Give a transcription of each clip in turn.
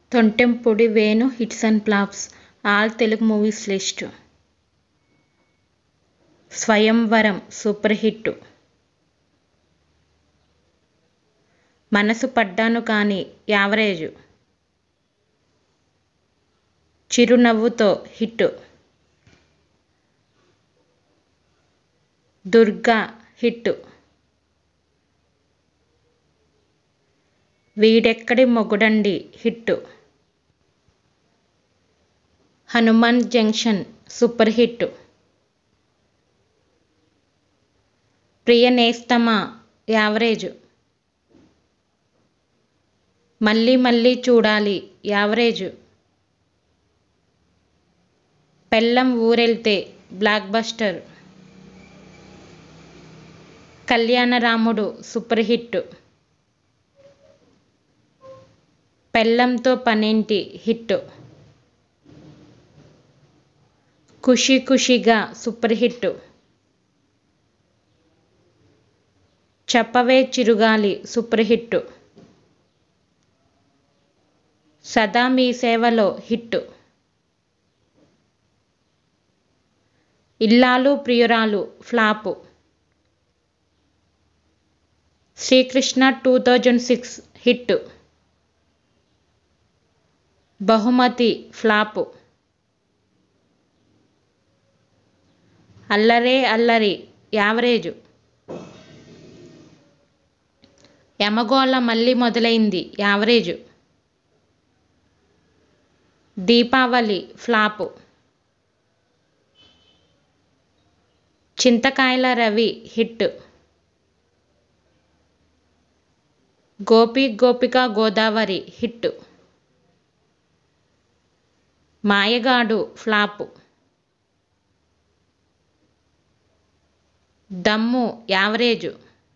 తొంటెంపొడి Venu hits and flops all Telugu movies list Swayamvaram super hit Manasu Paddanu Kaani average Chirunavvutho hit Durga hit Veedekkadi Mogudandi hit Hanuman junction super hit Priya Nestama average Malli Malli Chudali average Pellam Oorelthe blockbuster Kalyanaramudu super hit Pellamtho Panenti hit Khushi Khushiga super hit Cheppave Chirugali super hit సదా మీ సేవలో hit Illalu Priyuralu flop Srikrishna two thousand six hit Bahumathi flop Allare Allari average Yamagola Malli Modalaindi average Deepavali flop Chintakayala Ravi hit Gopi Gopika Godavari hit Mayagadu flop Dammu average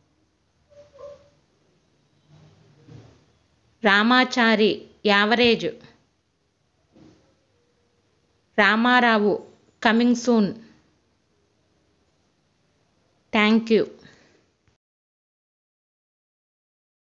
Ramachari average Ramarao coming soon thank you